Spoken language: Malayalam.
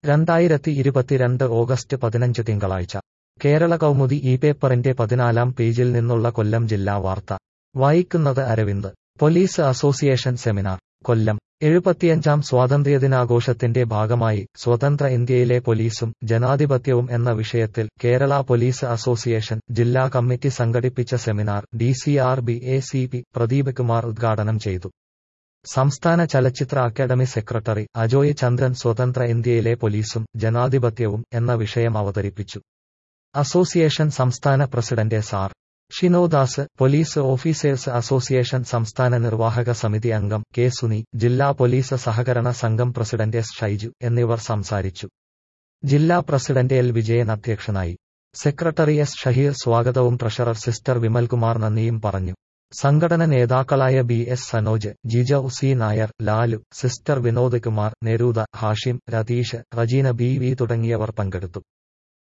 രണ്ടായിരത്തി ഇരുപത്തിരണ്ട് ഓഗസ്റ്റ് പതിനഞ്ച് തിങ്കളാഴ്ച കേരള കൗമുദി ഈ പേപ്പറിന്റെ പതിനാലാം പേജിൽ നിന്നുള്ള കൊല്ലം ജില്ലാ വാർത്ത വായിക്കുന്നത് Aravind police association seminar Kollam എഴുപത്തിയഞ്ചാം സ്വാതന്ത്ര്യദിനാഘോഷത്തിന്റെ ഭാഗമായി സ്വതന്ത്ര ഇന്ത്യയിലെ പോലീസും ജനാധിപത്യവും എന്ന വിഷയത്തിൽ കേരള പോലീസ് അസോസിയേഷൻ ജില്ലാ കമ്മിറ്റി സംഘടിപ്പിച്ച seminar D C R B A C P Pradeep Kumar ഉദ്ഘാടനം ചെയ്തു സംസ്ഥാന ചലച്ചിത്ര അക്കാദമി സെക്രട്ടറി അജോയ് ചന്ദ്രൻ സ്വതന്ത്ര ഇന്ത്യയിലെ പോലീസും ജനാധിപത്യവും എന്ന വിഷയം അവതരിപ്പിച്ചു അസോസിയേഷൻ സംസ്ഥാന president S R Shinodas police officers association സംസ്ഥാന നിർവാഹക സമിതി അംഗം കെ സുനി ജില്ലാ പോലീസ് സഹകരണ സംഘം പ്രസിഡന്റ് എസ് ഷൈജു എന്നിവർ സംസാരിച്ചു ജില്ലാ പ്രസിഡന്റ് എൽ വിജയൻ അധ്യക്ഷനായി സെക്രട്ടറി എസ് ഷഹീർ സ്വാഗതവും ട്രഷറർ സിസ്റ്റർ വിമൽകുമാർ നന്ദിയും പറഞ്ഞു സംഘടന നേതാക്കളായ B S Sanoj Jija Usi Nair Lalu sister Vinod Kumar Neruda Hashim Ratheesh Rejina B V തുടങ്ങിയവർ പങ്കെടുത്തു